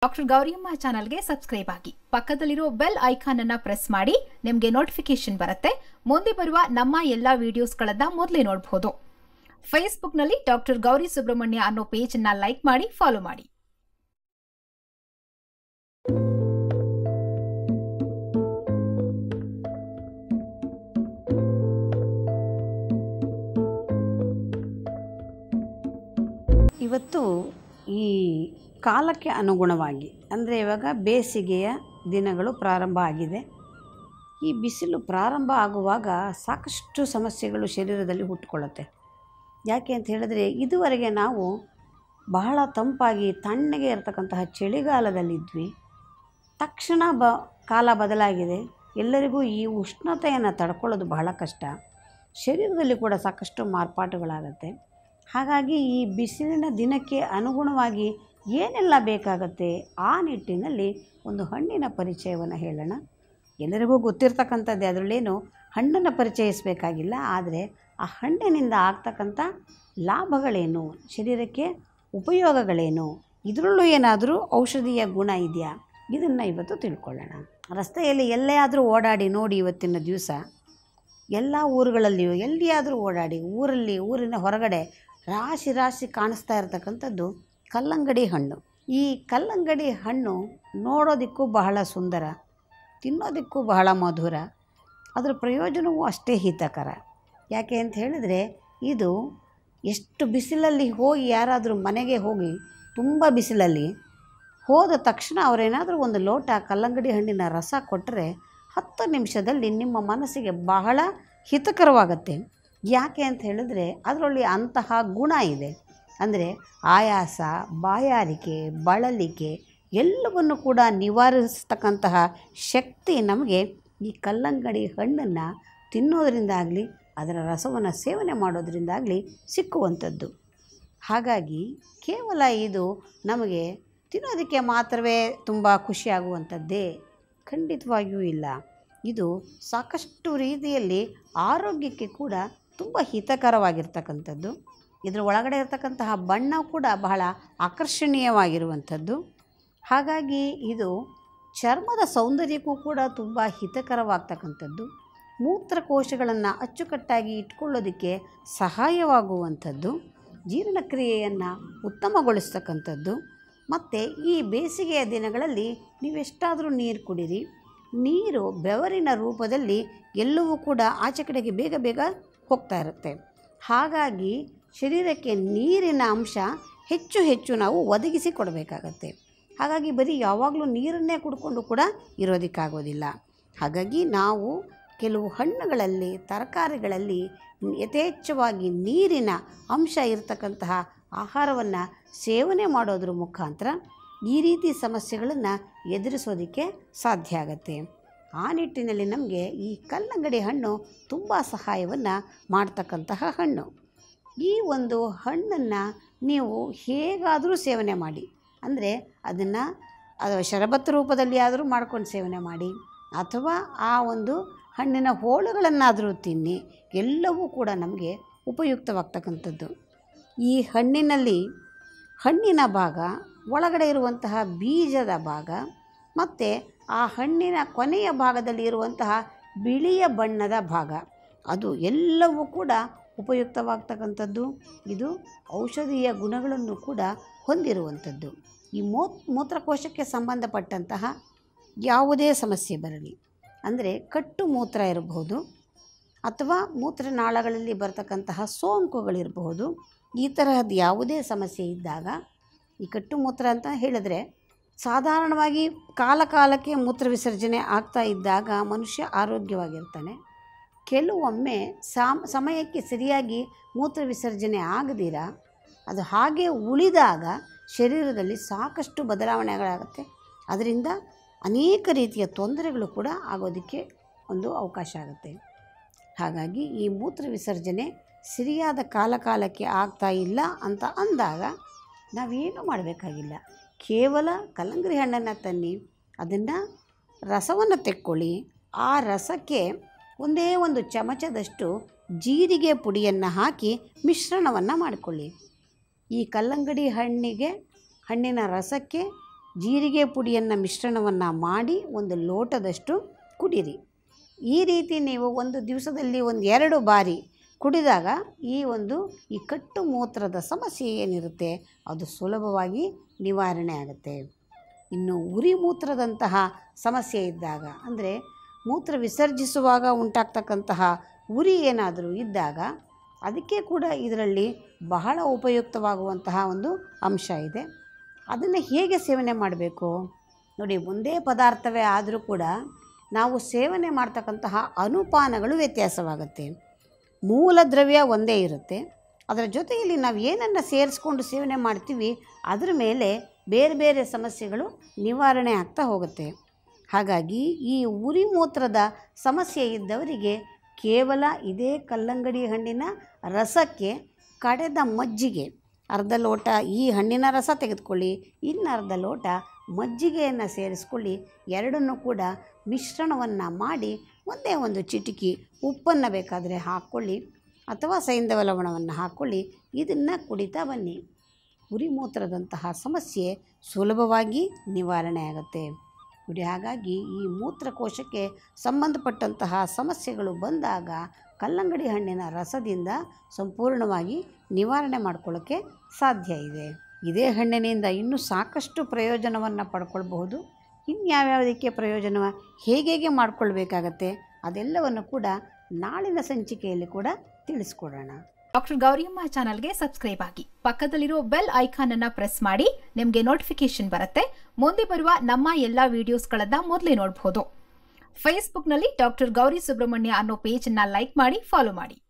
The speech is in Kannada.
ಡಾಕ್ಟರ್ ಗೌರಿಯಮ್ಮ ಚಾನಲ್ಗೆ ಸಬ್ಸ್ಕ್ರೈಬ್ ಆಗಿ ಪಕ್ಕದಲ್ಲಿರೋ ಬೆಲ್ ಐಕಾನ್ ಅನ್ನ ಪ್ರೆಸ್ ಮಾಡಿ ನಿಮಗೆ ನೋಟಿಫಿಕೇಶನ್ ಬರುತ್ತೆ ಮುಂದೆ ಬರುವ ನಮ್ಮ ಎಲ್ಲಾ ವಿಡಿಯೋಸ್ಗಳನ್ನ ಮೊದಲೇ ನೋಡಬಹುದು ಫೇಸ್ಬುಕ್ನಲ್ಲಿ ಡಾಕ್ಟರ್ ಗೌರಿ ಸುಬ್ರಹ್ಮಣ್ಯ ಅನ್ನೋ ಪೇಜ್ ಅನ್ನ ಲೈಕ್ ಮಾಡಿ ಫಾಲೋ ಮಾಡಿ ಇವತ್ತು ಈ ಕಾಲಕ್ಕೆ ಅನುಗುಣವಾಗಿ ಅಂದರೆ ಇವಾಗ ಬೇಸಿಗೆಯ ದಿನಗಳು ಪ್ರಾರಂಭ ಆಗಿದೆ ಈ ಬಿಸಿಲು ಪ್ರಾರಂಭ ಆಗುವಾಗ ಸಾಕಷ್ಟು ಸಮಸ್ಯೆಗಳು ಶರೀರದಲ್ಲಿ ಹುಟ್ಟುಕೊಳ್ಳುತ್ತೆ ಯಾಕೆ ಅಂತ ಹೇಳಿದ್ರೆ ಇದುವರೆಗೆ ನಾವು ಬಹಳ ತಂಪಾಗಿ ತಣ್ಣಗೆ ಇರತಕ್ಕಂತಹ ಚಳಿಗಾಲದಲ್ಲಿದ್ವಿ ತಕ್ಷಣ ಬ ಕಾಲ ಬದಲಾಗಿದೆ ಎಲ್ಲರಿಗೂ ಈ ಉಷ್ಣತೆಯನ್ನು ತಡ್ಕೊಳ್ಳೋದು ಬಹಳ ಕಷ್ಟ ಶರೀರದಲ್ಲಿ ಕೂಡ ಸಾಕಷ್ಟು ಮಾರ್ಪಾಟುಗಳಾಗತ್ತೆ ಹಾಗಾಗಿ ಈ ಬಿಸಿಲಿನ ದಿನಕ್ಕೆ ಅನುಗುಣವಾಗಿ ಏನೆಲ್ಲ ಬೇಕಾಗತ್ತೆ ಆ ನಿಟ್ಟಿನಲ್ಲಿ ಒಂದು ಹಣ್ಣಿನ ಪರಿಚಯವನ್ನು ಹೇಳೋಣ ಎಲ್ಲರಿಗೂ ಗೊತ್ತಿರ್ತಕ್ಕಂಥದ್ದೇ ಅದರಲ್ಲೇನು ಹಣ್ಣನ್ನು ಪರಿಚಯಿಸಬೇಕಾಗಿಲ್ಲ ಆದರೆ ಆ ಹಣ್ಣಿನಿಂದ ಆಗ್ತಕ್ಕಂಥ ಲಾಭಗಳೇನು ಶರೀರಕ್ಕೆ ಉಪಯೋಗಗಳೇನು ಇದರಲ್ಲೂ ಏನಾದರೂ ಔಷಧೀಯ ಗುಣ ಇದೆಯಾ ಇದನ್ನು ಇವತ್ತು ತಿಳ್ಕೊಳ್ಳೋಣ ರಸ್ತೆಯಲ್ಲಿ ಎಲ್ಲೇ ಆದರೂ ಓಡಾಡಿ ನೋಡಿ ಇವತ್ತಿನ ದಿವಸ ಎಲ್ಲ ಊರುಗಳಲ್ಲಿಯೂ ಎಲ್ಲಿಯಾದರೂ ಓಡಾಡಿ ಊರಲ್ಲಿ ಊರಿನ ಹೊರಗಡೆ ರಾಶಿ ರಾಶಿ ಕಾಣಿಸ್ತಾ ಇರತಕ್ಕಂಥದ್ದು ಕಲ್ಲಂಗಡಿ ಹಣ್ಣು ಈ ಕಲ್ಲಂಗಡಿ ಹಣ್ಣು ನೋಡೋದಕ್ಕೂ ಬಹಳ ಸುಂದರ ತಿನ್ನೋದಕ್ಕೂ ಬಹಳ ಮಧುರ ಅದರ ಪ್ರಯೋಜನವೂ ಅಷ್ಟೇ ಹಿತಕರ ಯಾಕೆ ಅಂತ ಹೇಳಿದರೆ ಇದು ಎಷ್ಟು ಬಿಸಿಲಲ್ಲಿ ಹೋಗಿ ಯಾರಾದರೂ ಮನೆಗೆ ಹೋಗಿ ತುಂಬ ಬಿಸಿಲಲ್ಲಿ ಹೋದ ತಕ್ಷಣ ಅವರೇನಾದರೂ ಒಂದು ಲೋಟ ಕಲ್ಲಂಗಡಿ ಹಣ್ಣಿನ ರಸ ಕೊಟ್ಟರೆ ಹತ್ತು ನಿಮಿಷದಲ್ಲಿ ನಿಮ್ಮ ಮನಸ್ಸಿಗೆ ಬಹಳ ಹಿತಕರವಾಗತ್ತೆ ಯಾಕೆ ಅಂತ ಹೇಳಿದ್ರೆ ಅದರಲ್ಲಿ ಅಂತಹ ಗುಣ ಇದೆ ಅಂದರೆ ಆಯಾಸ ಬಾಯಾರಿಕೆ ಬಳಲಿಕೆ ಎಲ್ಲವನ್ನು ಕೂಡ ನಿವಾರಿಸ್ತಕ್ಕಂತಹ ಶಕ್ತಿ ನಮಗೆ ಈ ಕಲ್ಲಂಗಡಿ ಹಣ್ಣನ್ನು ತಿನ್ನೋದರಿಂದಾಗಲಿ ಅದರ ರಸವನ್ನು ಸೇವನೆ ಮಾಡೋದರಿಂದಾಗಲಿ ಸಿಕ್ಕುವಂಥದ್ದು ಹಾಗಾಗಿ ಕೇವಲ ಇದು ನಮಗೆ ತಿನ್ನೋದಕ್ಕೆ ಮಾತ್ರವೇ ತುಂಬ ಖುಷಿಯಾಗುವಂಥದ್ದೇ ಖಂಡಿತವಾಗಿಯೂ ಇಲ್ಲ ಇದು ಸಾಕಷ್ಟು ರೀತಿಯಲ್ಲಿ ಆರೋಗ್ಯಕ್ಕೆ ಕೂಡ ತುಂಬ ಹಿತಕರವಾಗಿರ್ತಕ್ಕಂಥದ್ದು ಇದರ ಒಳಗಡೆ ಇರತಕ್ಕಂತಹ ಬಣ್ಣ ಕೂಡ ಬಹಳ ಆಕರ್ಷಣೀಯವಾಗಿರುವಂಥದ್ದು ಹಾಗಾಗಿ ಇದು ಚರ್ಮದ ಸೌಂದರ್ಯಕ್ಕೂ ಕೂಡ ತುಂಬ ಹಿತಕರವಾಗ್ತಕ್ಕಂಥದ್ದು ಮೂತ್ರಕೋಶಗಳನ್ನು ಅಚ್ಚುಕಟ್ಟಾಗಿ ಇಟ್ಕೊಳ್ಳೋದಕ್ಕೆ ಸಹಾಯವಾಗುವಂಥದ್ದು ಜೀರ್ಣಕ್ರಿಯೆಯನ್ನು ಉತ್ತಮಗೊಳಿಸ್ತಕ್ಕಂಥದ್ದು ಮತ್ತು ಈ ಬೇಸಿಗೆಯ ದಿನಗಳಲ್ಲಿ ನೀವೆಷ್ಟಾದರೂ ನೀರು ಕುಡೀರಿ ನೀರು ಬೆವರಿನ ರೂಪದಲ್ಲಿ ಎಲ್ಲವೂ ಕೂಡ ಆಚೆ ಕಡೆಗೆ ಬೇಗ ಬೇಗ ಹೋಗ್ತಾ ಇರುತ್ತೆ ಹಾಗಾಗಿ ಶರೀರಕ್ಕೆ ನೀರಿನ ಅಂಶ ಹೆಚ್ಚು ಹೆಚ್ಚು ನಾವು ಒದಗಿಸಿ ಕೊಡಬೇಕಾಗತ್ತೆ ಹಾಗಾಗಿ ಬರೀ ಯಾವಾಗಲೂ ನೀರನ್ನೇ ಕುಡ್ಕೊಂಡು ಕೂಡ ಇರೋದಕ್ಕಾಗೋದಿಲ್ಲ ಹಾಗಾಗಿ ನಾವು ಕೆಲವು ಹಣ್ಣುಗಳಲ್ಲಿ ತರಕಾರಿಗಳಲ್ಲಿ ಯಥೇಚ್ಛವಾಗಿ ನೀರಿನ ಅಂಶ ಇರತಕ್ಕಂತಹ ಆಹಾರವನ್ನು ಸೇವನೆ ಮಾಡೋದ್ರ ಮುಖಾಂತರ ಈ ರೀತಿ ಸಮಸ್ಯೆಗಳನ್ನು ಎದುರಿಸೋದಕ್ಕೆ ಸಾಧ್ಯ ಆಗತ್ತೆ ಆ ನಿಟ್ಟಿನಲ್ಲಿ ನಮಗೆ ಈ ಕಲ್ಲಂಗಡಿ ಹಣ್ಣು ತುಂಬ ಸಹಾಯವನ್ನು ಮಾಡ್ತಕ್ಕಂತಹ ಹಣ್ಣು ಈ ಒಂದು ಹಣ್ಣನ್ನು ನೀವು ಹೇಗಾದರೂ ಸೇವನೆ ಮಾಡಿ ಅಂದರೆ ಅದನ್ನು ಅದು ಶರಬತ್ತು ರೂಪದಲ್ಲಿ ಆದರೂ ಮಾಡ್ಕೊಂಡು ಸೇವನೆ ಮಾಡಿ ಅಥವಾ ಆ ಒಂದು ಹಣ್ಣಿನ ಹೋಳುಗಳನ್ನಾದರೂ ತಿನ್ನಿ ಎಲ್ಲವೂ ಕೂಡ ನಮಗೆ ಉಪಯುಕ್ತವಾಗ್ತಕ್ಕಂಥದ್ದು ಈ ಹಣ್ಣಿನಲ್ಲಿ ಹಣ್ಣಿನ ಭಾಗ ಒಳಗಡೆ ಇರುವಂತಹ ಬೀಜದ ಭಾಗ ಮತ್ತು ಆ ಹಣ್ಣಿನ ಕೊನೆಯ ಭಾಗದಲ್ಲಿ ಇರುವಂತಹ ಬಿಳಿಯ ಬಣ್ಣದ ಭಾಗ ಅದು ಎಲ್ಲವೂ ಕೂಡ ಉಪಯುಕ್ತವಾಗ್ತಕ್ಕಂಥದ್ದು ಇದು ಔಷಧೀಯ ಗುಣಗಳನ್ನು ಕೂಡ ಹೊಂದಿರುವಂಥದ್ದು ಈ ಮೂ ಮೂತ್ರಕೋಶಕ್ಕೆ ಸಂಬಂಧಪಟ್ಟಂತಹ ಯಾವುದೇ ಸಮಸ್ಯೆ ಬರಲಿ ಅಂದರೆ ಕಟ್ಟು ಮೂತ್ರ ಇರಬಹುದು ಅಥವಾ ಮೂತ್ರನಾಳಗಳಲ್ಲಿ ಬರ್ತಕ್ಕಂತಹ ಸೋಂಕುಗಳಿರಬಹುದು ಈ ತರಹದ ಯಾವುದೇ ಸಮಸ್ಯೆ ಇದ್ದಾಗ ಈ ಕಟ್ಟು ಮೂತ್ರ ಅಂತ ಹೇಳಿದ್ರೆ ಸಾಧಾರಣವಾಗಿ ಕಾಲ ಕಾಲಕ್ಕೆ ಮೂತ್ರ ವಿಸರ್ಜನೆ ಆಗ್ತಾ ಇದ್ದಾಗ ಮನುಷ್ಯ ಆರೋಗ್ಯವಾಗಿರ್ತಾನೆ ಕೆಲವೊಮ್ಮೆ ಸಾಮ್ ಸಮಯಕ್ಕೆ ಸರಿಯಾಗಿ ಮೂತ್ರ ವಿಸರ್ಜನೆ ಆಗದಿರ ಅದು ಹಾಗೆ ಉಳಿದಾಗ ಶರೀರದಲ್ಲಿ ಸಾಕಷ್ಟು ಬದಲಾವಣೆಗಳಾಗುತ್ತೆ ಅದರಿಂದ ಅನೇಕ ರೀತಿಯ ತೊಂದರೆಗಳು ಕೂಡ ಆಗೋದಕ್ಕೆ ಒಂದು ಅವಕಾಶ ಆಗುತ್ತೆ ಹಾಗಾಗಿ ಈ ಮೂತ್ರ ವಿಸರ್ಜನೆ ಸರಿಯಾದ ಕಾಲ ಕಾಲಕ್ಕೆ ಆಗ್ತಾ ಇಲ್ಲ ಅಂತ ಅಂದಾಗ ನಾವೇನು ಮಾಡಬೇಕಾಗಿಲ್ಲ ಕೇವಲ ಕಲ್ಲಂಗಡಿ ಹಣ್ಣನ್ನು ತನ್ನಿ ಅದನ್ನು ರಸವನ್ನು ತೆಕ್ಕೊಳ್ಳಿ ಆ ರಸಕ್ಕೆ ಒಂದೇ ಒಂದು ಚಮಚದಷ್ಟು ಜೀರಿಗೆ ಪುಡಿಯನ್ನು ಹಾಕಿ ಮಿಶ್ರಣವನ್ನು ಮಾಡಿಕೊಳ್ಳಿ ಈ ಕಲ್ಲಂಗಡಿ ಹಣ್ಣಿಗೆ ಹಣ್ಣಿನ ರಸಕ್ಕೆ ಜೀರಿಗೆ ಪುಡಿಯನ್ನು ಮಿಶ್ರಣವನ್ನು ಮಾಡಿ ಒಂದು ಲೋಟದಷ್ಟು ಕುಡಿರಿ ಈ ರೀತಿ ನೀವು ಒಂದು ದಿವಸದಲ್ಲಿ ಒಂದು ಎರಡು ಬಾರಿ ಕುಡಿದಾಗ ಈ ಒಂದು ಈ ಕಟ್ಟು ಮೂತ್ರದ ಸಮಸ್ಯೆ ಏನಿರುತ್ತೆ ಅದು ಸುಲಭವಾಗಿ ನಿವಾರಣೆ ಆಗುತ್ತೆ ಇನ್ನು ಉರಿ ಮೂತ್ರದಂತಹ ಸಮಸ್ಯೆ ಇದ್ದಾಗ ಅಂದರೆ ಮೂತ್ರ ವಿಸರ್ಜಿಸುವಾಗ ಉಂಟಾಗ್ತಕ್ಕಂತಹ ಉರಿ ಏನಾದರೂ ಇದ್ದಾಗ ಅದಕ್ಕೆ ಕೂಡ ಇದರಲ್ಲಿ ಬಹಳ ಉಪಯುಕ್ತವಾಗುವಂತಹ ಒಂದು ಅಂಶ ಇದೆ ಅದನ್ನು ಹೇಗೆ ಸೇವನೆ ಮಾಡಬೇಕು ನೋಡಿ ಒಂದೇ ಪದಾರ್ಥವೇ ಆದರೂ ಕೂಡ ನಾವು ಸೇವನೆ ಮಾಡ್ತಕ್ಕಂತಹ ಅನುಪಾನಗಳು ವ್ಯತ್ಯಾಸವಾಗುತ್ತೆ ಮೂಲ ದ್ರವ್ಯ ಒಂದೇ ಇರುತ್ತೆ ಅದರ ಜೊತೆಯಲ್ಲಿ ನಾವು ಏನನ್ನು ಸೇರಿಸ್ಕೊಂಡು ಸೇವನೆ ಮಾಡ್ತೀವಿ ಅದರ ಮೇಲೆ ಬೇರೆ ಬೇರೆ ಸಮಸ್ಯೆಗಳು ನಿವಾರಣೆ ಆಗ್ತಾ ಹೋಗುತ್ತೆ ಹಾಗಾಗಿ ಈ ಉರಿ ಮೂತ್ರದ ಸಮಸ್ಯೆ ಇದ್ದವರಿಗೆ ಕೇವಲ ಇದೇ ಕಲ್ಲಂಗಡಿ ಹಣ್ಣಿನ ರಸಕ್ಕೆ ಕಡೆದ ಮಜ್ಜಿಗೆ ಅರ್ಧ ಲೋಟ ಈ ಹಣ್ಣಿನ ರಸ ತೆಗೆದುಕೊಳ್ಳಿ ಇನ್ನು ಅರ್ಧ ಲೋಟ ಮಜ್ಜಿಗೆಯನ್ನು ಸೇರಿಸ್ಕೊಳ್ಳಿ ಎರಡನ್ನೂ ಕೂಡ ಮಿಶ್ರಣವನ್ನು ಮಾಡಿ ಒಂದೇ ಒಂದು ಚಿಟಿಕಿ ಉಪ್ಪನ್ನು ಬೇಕಾದರೆ ಹಾಕ್ಕೊಳ್ಳಿ ಅಥವಾ ಸೈಂಧವ ಲವಣವನ್ನು ಹಾಕ್ಕೊಳ್ಳಿ ಇದನ್ನು ಕುಡಿತಾ ಬನ್ನಿ ಉರಿ ಮೂತ್ರದಂತಹ ಸಮಸ್ಯೆ ಸುಲಭವಾಗಿ ನಿವಾರಣೆ ಆಗುತ್ತೆ ನೋಡಿ ಹಾಗಾಗಿ ಈ ಮೂತ್ರಕೋಶಕ್ಕೆ ಸಂಬಂಧಪಟ್ಟಂತಹ ಸಮಸ್ಯೆಗಳು ಬಂದಾಗ ಕಲ್ಲಂಗಡಿ ಹಣ್ಣಿನ ರಸದಿಂದ ಸಂಪೂರ್ಣವಾಗಿ ನಿವಾರಣೆ ಮಾಡ್ಕೊಳ್ಳೋಕ್ಕೆ ಸಾಧ್ಯ ಇದೆ ಇದೇ ಹಣ್ಣಿನಿಂದ ಇನ್ನೂ ಸಾಕಷ್ಟು ಪ್ರಯೋಜನವನ್ನು ಪಡ್ಕೊಳ್ಬಹುದು ಇನ್ಯಾವ್ಯಾವುದಕ್ಕೆ ಪ್ರಯೋಜನ ಹೇಗೆ ಹೇಗೆ ಮಾಡ್ಕೊಳ್ಬೇಕಾಗತ್ತೆ ಅದೆಲ್ಲವನ್ನು ಕೂಡ ನಾಳಿನ ಸಂಚಿಕೆಯಲ್ಲಿ ಕೂಡ ತಿಳಿಸ್ಕೊಡೋಣ ಡಾಕ್ಟರ್ ಗೌರಿಯಮ್ಮ ಚಾನಲ್ಗೆ ಸಬ್ಸ್ಕ್ರೈಬ್ ಆಗಿ ಪಕ್ಕದಲ್ಲಿರೋ ಬೆಲ್ ಐಕಾನ್ ಅನ್ನ ಪ್ರೆಸ್ ಮಾಡಿ ನಿಮಗೆ ನೋಟಿಫಿಕೇಶನ್ ಬರುತ್ತೆ ಮುಂದೆ ಬರುವ ನಮ್ಮ ಎಲ್ಲಾ ವಿಡಿಯೋಸ್ಗಳನ್ನ ಮೊದಲೇ ನೋಡಬಹುದು ಫೇಸ್ಬುಕ್ನಲ್ಲಿ ಡಾಕ್ಟರ್ ಗೌರಿ ಸುಬ್ರಹ್ಮಣ್ಯ ಅನ್ನೋ ಪೇಜ್ ಅನ್ನ ಲೈಕ್ ಮಾಡಿ ಫಾಲೋ ಮಾಡಿ